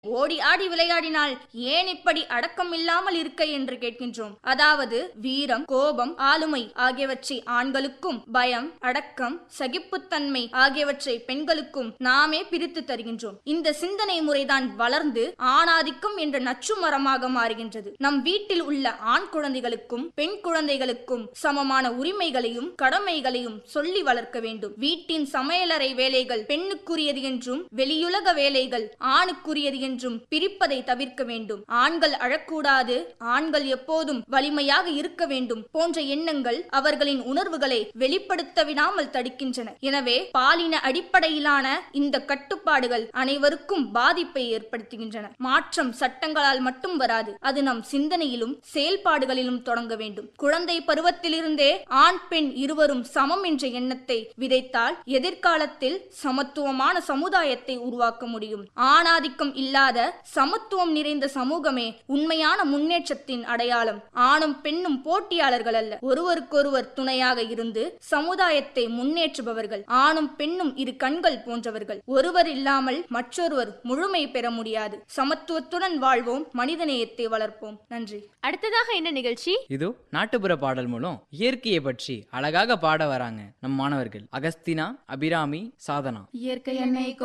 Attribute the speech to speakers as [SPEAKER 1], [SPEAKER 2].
[SPEAKER 1] ஓடி ஆடி விளையாடினால் ஏன் இப்படி அடக்கம் இல்லாமல் இருக்க என்று கேட்கின்றோம் அதாவது வீரம் கோபம் ஆளுமை ஆகியவற்றை ஆண்களுக்கும் பயம் அடக்கம் சகிப்புத்தன்மை ஆகியவற்றை பெண்களுக்கும் நாமே பிரித்து தருகின்றோம் இந்த சிந்தனை முறைதான் வளர்ந்து ஆணாதிக்கம் என்ற நச்சு மரமாக மாறுகின்றது நம் வீட்டில் உள்ள ஆண் குழந்தைகளுக்கும் பெண் குழந்தைகளுக்கும் சமமான உரிமைகளையும் கடமைகளையும் சொல்லி வளர்க்க வேண்டும் வீட்டின் சமையலறை வேலைகள் பெண்ணுக்குரியது என்றும் வெளியுலக வேலைகள் ஆணுக்குரியது என்றும் பிரிப்பதை தவிர்க்க வேண்டும் ஆண்கள் அழக்கூடாது ஆண்கள் எப்போதும் வலிமையாக இருக்க வேண்டும் போன்ற எண்ணங்கள் அவர்களின் உணர்வுகளை வெளிப்படுத்த விடாமல் தடுக்கின்றன எனவே பாலின அடிப்படையிலான இந்த கட்டுப்பாடுகள் அனைவருக்கும் பாதிப்பை ஏற்படுத்துகின்றன மாற்றம் சட்டங்களால் மட்டும் வராது அது நம் சிந்தனையிலும் செயல்பாடுகளிலும் தொடங்க வேண்டும் குழந்தை பருவத்திலிருந்தே ஆண் பெண் இருவரும் சமம் என்ற எண்ணத்தை விதைத்தால் எதிர்காலத்தில் சமத்துவமான சமுதாயத்தை உருவாக்க முடியும் ஆணாதிக்கம் இல்லாத சமத்துவம் நிறைந்த சமூகமே உண்மையான முன்னேற்றத்தின் அடையாளம் ஆணும் பெண்ணும் போட்டியாளர்கள் அல்ல ஒருவருக்கொருவர் துணையாக இருந்து சமுதாயத்தை முன்னேற்றுபவர்கள் ஆணும் பெண்ணும் இரு கண்கள் போன்றவர்கள் ஒருவர் இல்லாமல் மற்றொருவர் முழுமை பெற முடியாது சமத்துவத்துடன் வாழ்வோம் மனிதநேயத்தை வளர்ப்போம் நன்றி
[SPEAKER 2] அடுத்ததாக என்ன நிகழ்ச்சி
[SPEAKER 3] இதோ நாட்டுப்புற பாடல் மூலம் இயற்கையை பற்றி அழகாக பாட வராங்க நம் மாணவர்கள் அகஸ்தினா அபிராமி சாதனா
[SPEAKER 1] இயற்கை என்னை